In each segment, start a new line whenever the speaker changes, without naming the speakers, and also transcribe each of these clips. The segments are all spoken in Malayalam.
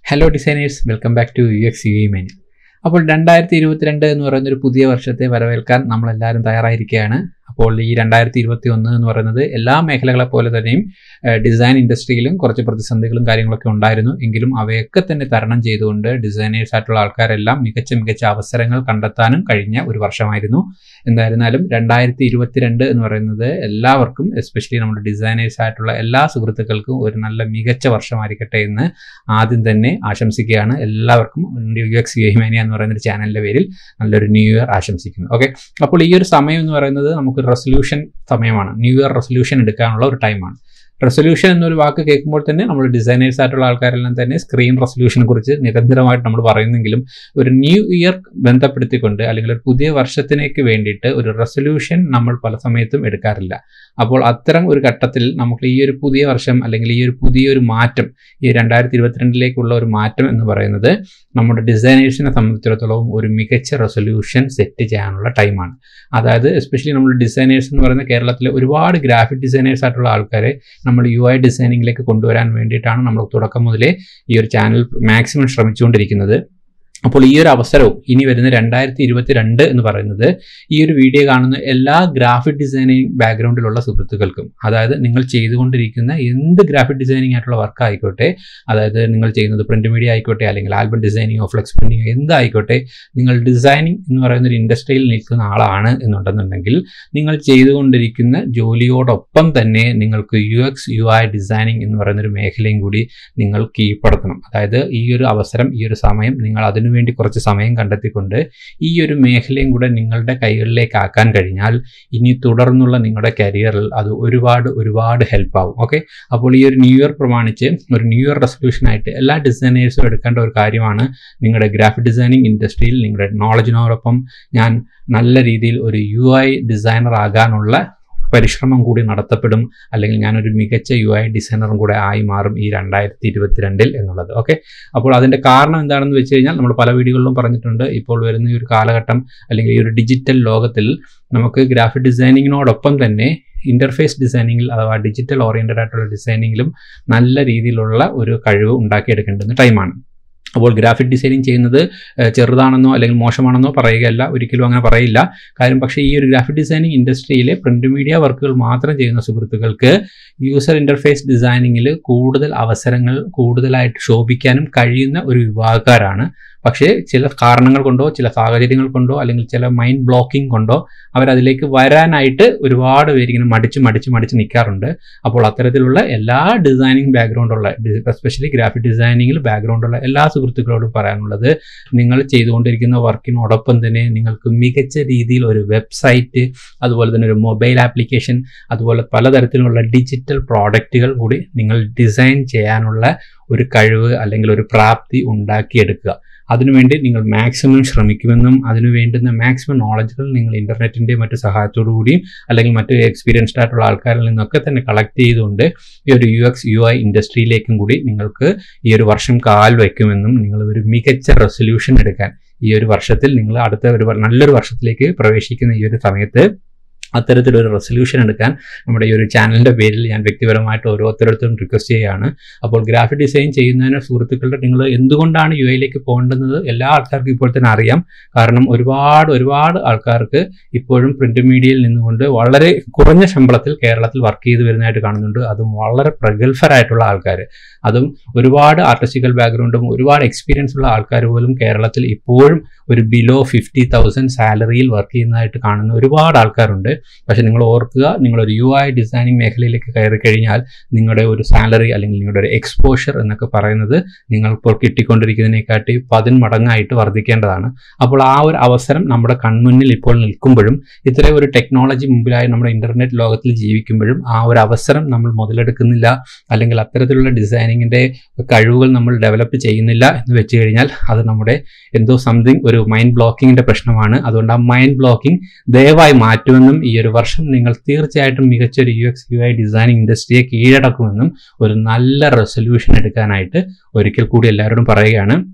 hello designers welcome back to U X U I menu അപ്പോൾ രണ്ടായിരത്തി ഇരുപത്തിരണ്ട് എന്ന് പറയുന്ന ഒരു പുതിയ വർഷത്തെ വരവേൽക്കാൻ നമ്മളെല്ലാവരും തയ്യാറായിരിക്കുകയാണ് അപ്പോൾ ഈ രണ്ടായിരത്തി ഇരുപത്തി ഒന്ന് എന്ന് പറയുന്നത് എല്ലാ മേഖലകളെ പോലെ തന്നെയും ഡിസൈൻ ഇൻഡസ്ട്രിയിലും കുറച്ച് പ്രതിസന്ധികളും കാര്യങ്ങളൊക്കെ ഉണ്ടായിരുന്നു എങ്കിലും അവയൊക്കെ തന്നെ തരണം ചെയ്തുകൊണ്ട് ഡിസൈനേഴ്സ് ആയിട്ടുള്ള ആൾക്കാരെല്ലാം മികച്ച മികച്ച അവസരങ്ങൾ കണ്ടെത്താനും കഴിഞ്ഞ ഒരു വർഷമായിരുന്നു എന്തായിരുന്നാലും രണ്ടായിരത്തി ഇരുപത്തിരണ്ട് എന്ന് പറയുന്നത് എല്ലാവർക്കും എസ്പെഷ്യലി നമ്മുടെ ഡിസൈനേഴ്സ് ആയിട്ടുള്ള എല്ലാ സുഹൃത്തുക്കൾക്കും ഒരു നല്ല മികച്ച വർഷമായിരിക്കട്ടെ എന്ന് ആദ്യം തന്നെ ആശംസിക്കുകയാണ് എല്ലാവർക്കും യു എക്സ് യു മാനിയ എന്ന് പറയുന്ന ഒരു ചാനലിൻ്റെ പേരിൽ നല്ലൊരു ന്യൂ ഇയർ ആശംസിക്കുന്നു ഓക്കെ അപ്പോൾ ഈ ഒരു സമയം എന്ന് പറയുന്നത് നമുക്ക് റെസൊല്യൂഷൻ സമയമാണ് ന്യൂ ഇയർ റെസൊല്യൂഷൻ എടുക്കാനുള്ള ഒരു ടൈമാണ് റെസൊല്യൂഷൻ എന്നൊരു വാക്ക് കേൾക്കുമ്പോൾ തന്നെ നമ്മൾ ഡിസൈനേഴ്സ് ആയിട്ടുള്ള ആൾക്കാരെല്ലാം തന്നെ സ്ക്രീൻ റെസൊല്യൂഷനെ കുറിച്ച് നിരന്തരമായിട്ട് നമ്മൾ പറയുന്നെങ്കിലും ഒരു ന്യൂ ഇയർ ബന്ധപ്പെടുത്തിക്കൊണ്ട് അല്ലെങ്കിൽ ഒരു പുതിയ വർഷത്തിലേക്ക് വേണ്ടിയിട്ട് ഒരു റെസൊല്യൂഷൻ നമ്മൾ പല സമയത്തും എടുക്കാറില്ല അപ്പോൾ അത്തരം ഒരു ഘട്ടത്തിൽ നമുക്ക് ഈ ഒരു പുതിയ വർഷം അല്ലെങ്കിൽ ഈ ഒരു പുതിയൊരു മാറ്റം ഈ രണ്ടായിരത്തി ഇരുപത്തിരണ്ടിലേക്കുള്ള ഒരു മാറ്റം എന്ന് പറയുന്നത് നമ്മുടെ ഡിസൈനേഴ്സിനെ സംബന്ധിച്ചിടത്തോളം ഒരു മികച്ച റെസൊല്യൂഷൻ സെറ്റ് ചെയ്യാനുള്ള ടൈമാണ് അതായത് എസ്പെഷ്യലി നമ്മൾ ഡിസൈനേഴ്സ് എന്ന് പറയുന്ന കേരളത്തിലെ ഒരുപാട് ഗ്രാഫിക് ഡിസൈനേഴ്സ് ആയിട്ടുള്ള ആൾക്കാരെ നമ്മൾ യു ഐ ഡിസൈനിങ്ങിലേക്ക് കൊണ്ടുവരാൻ വേണ്ടിയിട്ടാണ് നമ്മൾ തുടക്കം മുതലേ ഈ ഒരു ചാനൽ മാക്സിമം ശ്രമിച്ചുകൊണ്ടിരിക്കുന്നത് അപ്പോൾ ഈ ഒരു അവസരവും ഇനി വരുന്ന രണ്ടായിരത്തി ഇരുപത്തി രണ്ട് എന്ന് പറയുന്നത് ഈ ഒരു വീഡിയോ കാണുന്ന എല്ലാ ഗ്രാഫിക് ഡിസൈനിങ് ബാക്ക്ഗ്രൗണ്ടിലുള്ള സുഹൃത്തുക്കൾക്കും അതായത് നിങ്ങൾ ചെയ്തുകൊണ്ടിരിക്കുന്ന എന്ത് ഗ്രാഫിക് ഡിസൈനിങ് ആയിട്ടുള്ള വർക്ക് ആയിക്കോട്ടെ അതായത് നിങ്ങൾ ചെയ്യുന്നത് പ്രിന്റ് മീഡിയ ആയിക്കോട്ടെ അല്ലെങ്കിൽ ആൽബം ഡിസൈനിങ്ങോ ഫ്ലെക്സ് പ്രിന്റിങ്ങോ എന്തായിക്കോട്ടെ നിങ്ങൾ ഡിസൈനിങ് എന്ന് പറയുന്ന ഒരു ഇൻഡസ്ട്രിയിൽ നിൽക്കുന്ന ആളാണ് എന്നുണ്ടെന്നുണ്ടെങ്കിൽ നിങ്ങൾ ചെയ്തുകൊണ്ടിരിക്കുന്ന ജോലിയോടൊപ്പം തന്നെ നിങ്ങൾക്ക് U X U I designing എന്ന് പറയുന്ന ഒരു മേഖലയും കൂടി നിങ്ങൾ കീഴ്പ്പെടുത്തണം അതായത് ഈ ഒരു അവസരം ഈ ഒരു സമയം നിങ്ങൾ അതിനു വേണ്ടി കുറച്ച് സമയം കണ്ടെത്തിക്കൊണ്ട് ഈ ഒരു മേഖലയും കൂടെ നിങ്ങളുടെ കൈകളിലേക്ക് ആക്കാൻ കഴിഞ്ഞാൽ ഇനി തുടർന്നുള്ള നിങ്ങളുടെ കരിയറിൽ അത് ഒരുപാട് ഒരുപാട് ഹെൽപ്പ് ആവും ഓക്കെ അപ്പോൾ ഈ ഒരു ന്യൂ ഇയർ പ്രമാണിച്ച് ഒരു ന്യൂ ഇയർ റെസൊല്യൂഷനായിട്ട് എല്ലാ ഡിസൈനേഴ്സും എടുക്കേണ്ട ഒരു കാര്യമാണ് നിങ്ങളുടെ ഗ്രാഫിക് ഡിസൈനിങ് ഇൻഡസ്ട്രിയിൽ നിങ്ങളുടെ നോളജിനോടൊപ്പം ഞാൻ നല്ല രീതിയിൽ ഒരു യു ഐ ഡിസൈനർ ആകാനുള്ള പരിശ്രമം കൂടി നടത്തപ്പെടും അല്ലെങ്കിൽ ഞാനൊരു മികച്ച യു ഐ ഡിസൈനറും കൂടെ ആയി മാറും ഈ രണ്ടായിരത്തി ഇരുപത്തിരണ്ടിൽ എന്നുള്ളത് ഓക്കെ അപ്പോൾ അതിൻ്റെ കാരണം എന്താണെന്ന് വെച്ച് കഴിഞ്ഞാൽ നമ്മൾ പല വീഡിയോകളിലും പറഞ്ഞിട്ടുണ്ട് ഇപ്പോൾ വരുന്ന ഈ ഒരു കാലഘട്ടം അല്ലെങ്കിൽ ഈ ഒരു ഡിജിറ്റൽ ലോകത്തിൽ നമുക്ക് ഗ്രാഫിക് ഡിസൈനിങ്ങിനോടൊപ്പം തന്നെ ഇൻ്റർഫേസ് ഡിസൈനിങ്ങിൽ അഥവാ ഡിജിറ്റൽ ഓറിയൻറ്റഡ് ആയിട്ടുള്ള ഡിസൈനിങ്ങിലും നല്ല രീതിയിലുള്ള ഒരു കഴിവ് ഉണ്ടാക്കിയെടുക്കേണ്ടുന്ന ടൈമാണ് അപ്പോൾ ഗ്രാഫിക് ഡിസൈനിങ് ചെയ്യുന്നത് ചെറുതാണെന്നോ അല്ലെങ്കിൽ മോശമാണെന്നോ പറയുകയല്ല ഒരിക്കലും അങ്ങനെ പറയില്ല കാര്യം പക്ഷേ ഈ ഒരു ഗ്രാഫിക് ഡിസൈനിങ് ഇൻഡസ്ട്രിയിലെ പ്രിന്റ് മീഡിയ വർക്കുകൾ മാത്രം ചെയ്യുന്ന സുഹൃത്തുക്കൾക്ക് യൂസർ ഇൻ്റർഫേസ് ഡിസൈനിങ്ങിൽ കൂടുതൽ അവസരങ്ങൾ കൂടുതലായിട്ട് ശോഭിക്കാനും കഴിയുന്ന ഒരു വിഭാഗക്കാരാണ് പക്ഷേ ചില കാരണങ്ങൾ കൊണ്ടോ ചില സാഹചര്യങ്ങൾ കൊണ്ടോ അല്ലെങ്കിൽ ചില മൈൻഡ് ബ്ലോക്കിംഗ് കൊണ്ടോ അവരതിലേക്ക് വരാനായിട്ട് ഒരുപാട് പേര് ഇങ്ങനെ മടിച്ച് മടിച്ച് മടിച്ച് നിൽക്കാറുണ്ട് അപ്പോൾ അത്തരത്തിലുള്ള എല്ലാ ഡിസൈനിങ് ബാക്ക്ഗ്രൗണ്ടുള്ള എസ്പെഷ്യലി ഗ്രാഫിക് ഡിസൈനിങ്ങിൽ ബാക്ക്ഗ്രൗണ്ടുള്ള എല്ലാ സുഹൃത്തുക്കളോടും പറയാനുള്ളത് നിങ്ങൾ ചെയ്തുകൊണ്ടിരിക്കുന്ന വർക്കിനോടൊപ്പം തന്നെ നിങ്ങൾക്ക് മികച്ച രീതിയിൽ ഒരു വെബ്സൈറ്റ് അതുപോലെ തന്നെ ഒരു മൊബൈൽ ആപ്ലിക്കേഷൻ അതുപോലെ പലതരത്തിലുള്ള ഡിജിറ്റൽ പ്രോഡക്റ്റുകൾ കൂടി നിങ്ങൾ ഡിസൈൻ ചെയ്യാനുള്ള ഒരു കഴിവ് അല്ലെങ്കിൽ ഒരു പ്രാപ്തി ഉണ്ടാക്കിയെടുക്കുക അതിനുവേണ്ടി നിങ്ങൾ മാക്സിമം ശ്രമിക്കുമെന്നും അതിനു വേണ്ടുന്ന മാക്സിമം നോളജുകൾ നിങ്ങൾ ഇൻ്റർനെറ്റിൻ്റെ മറ്റു സഹായത്തോടു കൂടിയും അല്ലെങ്കിൽ മറ്റ് എക്സ്പീരിയൻസ്ഡ് ആയിട്ടുള്ള ആൾക്കാരിൽ നിന്നൊക്കെ തന്നെ കളക്ട് ചെയ്തുകൊണ്ട് ഈ ഒരു യു എക്സ് യു ഐ ഇൻഡസ്ട്രിയിലേക്കും കൂടി നിങ്ങൾക്ക് ഈ ഒരു വർഷം കാൽ വയ്ക്കുമെന്നും നിങ്ങൾ ഒരു മികച്ച റെസൊല്യൂഷൻ എടുക്കാൻ ഈ ഒരു വർഷത്തിൽ നിങ്ങൾ അടുത്ത ഒരു നല്ലൊരു വർഷത്തിലേക്ക് പ്രവേശിക്കുന്ന ഈ ഒരു സമയത്ത് അത്തരത്തിലൊരു റെസൊല്യൂഷൻ എടുക്കാൻ നമ്മുടെ ഈ ഒരു ചാനലിൻ്റെ പേരിൽ ഞാൻ വ്യക്തിപരമായിട്ട് ഓരോരുത്തരടുത്തും റിക്വസ്റ്റ് ചെയ്യുകയാണ് അപ്പോൾ ഗ്രാഫിക് ഡിസൈൻ ചെയ്യുന്നതിന് സുഹൃത്തുക്കളുടെ നിങ്ങൾ എന്തുകൊണ്ടാണ് യു ഐയിലേക്ക് പോകേണ്ടുന്നത് എല്ലാ ആൾക്കാർക്കും ഇപ്പോൾ തന്നെ അറിയാം കാരണം ഒരുപാട് ഒരുപാട് ആൾക്കാർക്ക് ഇപ്പോഴും പ്രിന്റ് മീഡിയയിൽ നിന്നുകൊണ്ട് വളരെ കുറഞ്ഞ ശമ്പളത്തിൽ കേരളത്തിൽ വർക്ക് ചെയ്ത് വരുന്നതായിട്ട് കാണുന്നുണ്ട് അതും വളരെ പ്രഗത്ഭരായിട്ടുള്ള ആൾക്കാർ അതും ഒരുപാട് ആർട്ടിസ്റ്റിക്കൽ ബാക്ക്ഗ്രൗണ്ടും ഒരുപാട് എക്സ്പീരിയൻസ് ഉള്ള ആൾക്കാർ പോലും കേരളത്തിൽ ഇപ്പോഴും ഒരു ബിലോ ഫിഫ്റ്റി തൗസൻഡ് സാലറിയിൽ വർക്ക് ചെയ്യുന്നതായിട്ട് കാണുന്ന ഒരുപാട് ആൾക്കാരുണ്ട് പക്ഷേ നിങ്ങൾ ഓർക്കുക നിങ്ങളൊരു യു ഐ ഡിസൈനിങ് മേഖലയിലേക്ക് കയറി കഴിഞ്ഞാൽ നിങ്ങളുടെ ഒരു സാലറി അല്ലെങ്കിൽ നിങ്ങളുടെ ഒരു എക്സ്പോഷർ എന്നൊക്കെ പറയുന്നത് നിങ്ങളിപ്പോൾ കിട്ടിക്കൊണ്ടിരിക്കുന്നതിനെക്കാട്ടി പതിന്മടങ്ങായിട്ട് വർദ്ധിക്കേണ്ടതാണ് അപ്പോൾ ആ ഒരു അവസരം നമ്മുടെ കൺമുന്നിൽ ഇപ്പോൾ നിൽക്കുമ്പോഴും ഇത്രയും ഒരു ടെക്നോളജി മുമ്പിലായി നമ്മുടെ ഇൻ്റർനെറ്റ് ലോകത്തിൽ ജീവിക്കുമ്പോഴും ആ ഒരു അവസരം നമ്മൾ മുതലെടുക്കുന്നില്ല അല്ലെങ്കിൽ അത്തരത്തിലുള്ള ഡിസൈനിങ്ങിൻ്റെ കഴിവുകൾ നമ്മൾ ഡെവലപ്പ് ചെയ്യുന്നില്ല എന്ന് വെച്ച് കഴിഞ്ഞാൽ അത് നമ്മുടെ എന്തോ സംതിങ് ഒരു മൈൻഡ് ബ്ലോക്കിങ്ങിൻ്റെ പ്രശ്നമാണ് അതുകൊണ്ട് ആ മൈൻഡ് ബ്ലോക്കിംഗ് ദയവായി മാറ്റുമെന്നും ഈ ഒരു വർഷം നിങ്ങൾ തീർച്ചയായിട്ടും മികച്ചൊരു U X U I designing ഇൻഡസ്ട്രിയെ കീഴടക്കുമെന്നും ഒരു നല്ല റെസൊല്യൂഷൻ എടുക്കാനായിട്ട് ഒരിക്കൽ കൂടി എല്ലാവരോടും പറയുകയാണ്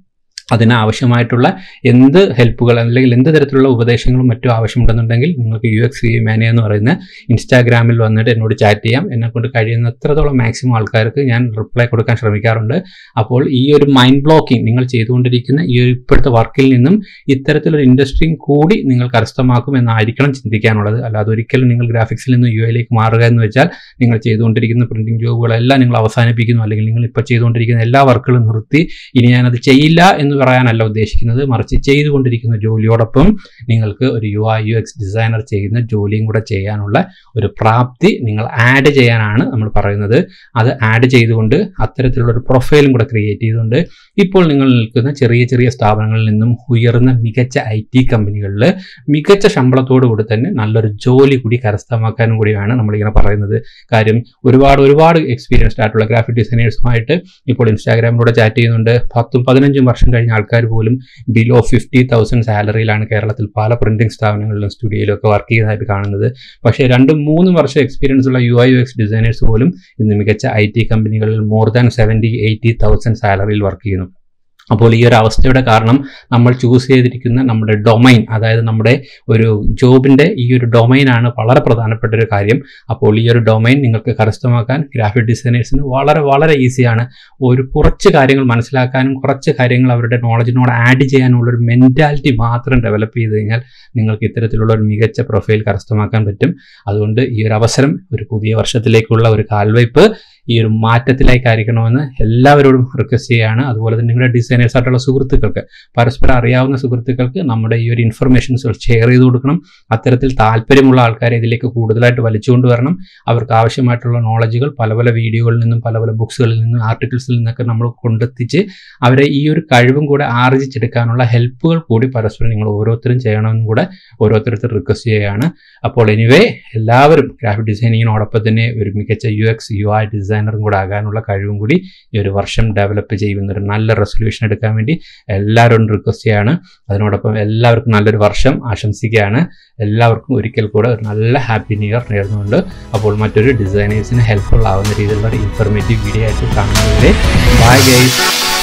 അതിന് ആവശ്യമായിട്ടുള്ള എന്ത് ഹെൽപ്പുകൾ അല്ലെങ്കിൽ എന്ത് തരത്തിലുള്ള ഉപദേശങ്ങളും മറ്റും ആവശ്യമുണ്ടെന്നുണ്ടെങ്കിൽ നിങ്ങൾക്ക് യു എക്സ് വി മാനിയ എന്ന് പറയുന്ന ഇൻസ്റ്റാഗ്രാമിൽ വന്നിട്ട് എന്നോട് ചാറ്റ് ചെയ്യാം എന്നെ കൊണ്ട് കഴിയുന്ന എത്രത്തോളം മാക്സിമം ആൾക്കാർക്ക് ഞാൻ റിപ്ലൈ കൊടുക്കാൻ ശ്രമിക്കാറുണ്ട് അപ്പോൾ ഈ ഒരു മൈൻഡ് ബ്ലോക്കിംഗ് നിങ്ങൾ ചെയ്തുകൊണ്ടിരിക്കുന്ന ഈ ഒരു ഇപ്പോഴത്തെ വർക്കിൽ നിന്നും ഇത്തരത്തിലൊരു ഇൻഡസ്ട്രിയും കൂടി നിങ്ങൾ കരസ്ഥമാക്കും എന്നായിരിക്കണം ചിന്തിക്കാനുള്ളത് അല്ലാതെ ഒരിക്കലും നിങ്ങൾ ഗ്രാഫിക്സിൽ നിന്ന് യു എയിലേക്ക് മാറുക എന്ന് വെച്ചാൽ നിങ്ങൾ ചെയ്തുകൊണ്ടിരിക്കുന്ന പ്രിന്റിംഗ് ജോബുകളെല്ലാം നിങ്ങൾ അവസാനിപ്പിക്കുന്നു അല്ലെങ്കിൽ നിങ്ങൾ ഇപ്പോൾ ചെയ്തുകൊണ്ടിരിക്കുന്ന എല്ലാ വർക്കുകളും നിർത്തി ഇനി ഞാനത് ചെയ്യില്ല എന്ന് പറയാനല്ല ഉദ്ദേശിക്കുന്നത് മറിച്ച് ചെയ്തുകൊണ്ടിരിക്കുന്ന ജോലിയോടൊപ്പം നിങ്ങൾക്ക് ഒരു U I U X designer ചെയ്യുന്ന ജോലിയും കൂടെ ചെയ്യാനുള്ള ഒരു പ്രാപ്തി നിങ്ങൾ ആഡ് ചെയ്യാനാണ് നമ്മൾ പറയുന്നത് അത് ആഡ് ചെയ്തുകൊണ്ട് അത്തരത്തിലുള്ള ഒരു പ്രൊഫൈലും കൂടെ ക്രിയേറ്റ് ചെയ്തുകൊണ്ട് ഇപ്പോൾ നിങ്ങൾ നിൽക്കുന്ന ചെറിയ ചെറിയ സ്ഥാപനങ്ങളിൽ നിന്നും ഉയർന്ന മികച്ച ഐ ടി കമ്പനികളിൽ മികച്ച ശമ്പളത്തോടു കൂടി തന്നെ നല്ലൊരു ജോലി കൂടി കരസ്ഥമാക്കാനും കൂടിയാണ് നമ്മളിങ്ങനെ പറയുന്നത് കാര്യം ഒരുപാട് ഒരുപാട് എക്സ്പീരിയൻസ്ഡ് ആയിട്ടുള്ള ഗ്രാഫിക് ഡിസൈനേഴ്സുമായിട്ട് ഇപ്പോൾ ഇൻസ്റ്റാഗ്രാമിലൂടെ ചാറ്റ് ചെയ്യുന്നുണ്ട് പത്തും പതിനഞ്ചും വർഷം കഴിഞ്ഞ ആൾക്കാർ പോലും ബിലോ ഫിഫ്റ്റി തൗസൻഡ് സാലറിയിലാണ് കേരളത്തിൽ പല പ്രിന്റിംഗ് സ്ഥാപനങ്ങളിലും സ്റ്റുഡിയോയിലും ഒക്കെ വർക്ക് ചെയ്യുന്നതായിട്ട് കാണുന്നത് പക്ഷേ രണ്ടും മൂന്നും വർഷം എക്സ്പീരിയൻസ് ഉള്ള U I U X designers പോലും ഇന്ന് മികച്ച ഐ ടി കമ്പനികളിൽ more than seventy eighty thousand സാലറിയിൽ വർക്ക് ചെയ്യുന്നു അപ്പോൾ ഈ ഒരു അവസ്ഥയുടെ കാരണം നമ്മൾ ചൂസ് ചെയ്തിരിക്കുന്ന നമ്മുടെ ഡൊമൈൻ അതായത് നമ്മുടെ ഒരു ജോബിൻ്റെ ഈ ഒരു ഡൊമൈനാണ് വളരെ പ്രധാനപ്പെട്ട ഒരു കാര്യം അപ്പോൾ ഈ ഒരു ഡൊമൈൻ നിങ്ങൾക്ക് കരസ്ഥമാക്കാൻ ഗ്രാഫിക് ഡിസൈനേഴ്സിന് വളരെ വളരെ ഈസിയാണ് ഒരു കുറച്ച് കാര്യങ്ങൾ മനസ്സിലാക്കാനും കുറച്ച് കാര്യങ്ങൾ അവരുടെ നോളജിനോട് ആഡ് ചെയ്യാനുള്ള ഒരു മെൻറ്റാലിറ്റി മാത്രം ഡെവലപ്പ് ചെയ്ത് കഴിഞ്ഞാൽ നിങ്ങൾക്ക് ഇത്തരത്തിലുള്ള ഒരു മികച്ച പ്രൊഫൈൽ കരസ്ഥമാക്കാൻ പറ്റും അതുകൊണ്ട് ഈ ഒരു അവസരം ഒരു പുതിയ വർഷത്തിലേക്കുള്ള ഒരു കാൽവയ്പ് ഈ ഒരു മാറ്റത്തിലേക്കായിരിക്കണമെന്ന് എല്ലാവരോടും റിക്വസ്റ്റ് ചെയ്യുകയാണ് അതുപോലെ തന്നെ നിങ്ങളുടെ ഡിസൈനേഴ്സ് ആയിട്ടുള്ള സുഹൃത്തുക്കൾക്ക് പരസ്പരം അറിയാവുന്ന സുഹൃത്തുക്കൾക്ക് നമ്മുടെ ഈ ഒരു ഇൻഫർമേഷൻസ് ഷെയർ ചെയ്ത് കൊടുക്കണം അത്തരത്തിൽ താല്പര്യമുള്ള ആൾക്കാരെ ഇതിലേക്ക് കൂടുതലായിട്ട് വലിച്ചുകൊണ്ട് വരണം അവർക്ക് ആവശ്യമായിട്ടുള്ള നോളജുകൾ പല പല വീഡിയോകളിൽ നിന്നും പല പല ബുക്സുകളിൽ നിന്നും ആർട്ടിക്കിൾസിൽ നിന്നൊക്കെ നമ്മൾ കൊണ്ടെത്തിച്ച് അവരെ ഈ ഒരു കഴിവും കൂടെ ആർജിച്ചെടുക്കാനുള്ള ഹെൽപ്പുകൾ കൂടി പരസ്പരം നിങ്ങൾ ഓരോരുത്തരും ചെയ്യണമെന്നും കൂടെ ഓരോരുത്തരുത്തർ റിക്വസ്റ്റ് ചെയ്യുകയാണ് അപ്പോൾ എനിവേ എല്ലാവരും ഗ്രാഫിക് ഡിസൈനിങ്ങിനോടൊപ്പം തന്നെ ഒരു മികച്ച യു എക്സ് യു ഐ ഡിസൈനറും കൂടെ ആകാനുള്ള കഴിവും കൂടി ഈ ഒരു വർഷം ഡെവലപ്പ് ചെയ്യുന്ന ഒരു നല്ല റെസൊല്യൂഷൻ എടുക്കാൻ വേണ്ടി എല്ലാവരോടും റിക്വസ്റ്റ് ചെയ്യാണ് അതിനോടൊപ്പം എല്ലാവർക്കും നല്ലൊരു വർഷം ആശംസിക്കുകയാണ് എല്ലാവർക്കും ഒരിക്കൽ കൂടെ ഒരു നല്ല ഹാപ്പി ന്യൂ ഇയർ നേർന്നുകൊണ്ട് അപ്പോൾ മറ്റൊരു ഡിസൈനേഴ്സിന് ഹെൽപ്ഫുൾ ആവുന്ന രീതിയിലുള്ള ഒരു ഇൻഫർമേറ്റീവ് വീഡിയോ ആയിട്ട് കാണുന്നവരെ ബൈ ഗൈസ്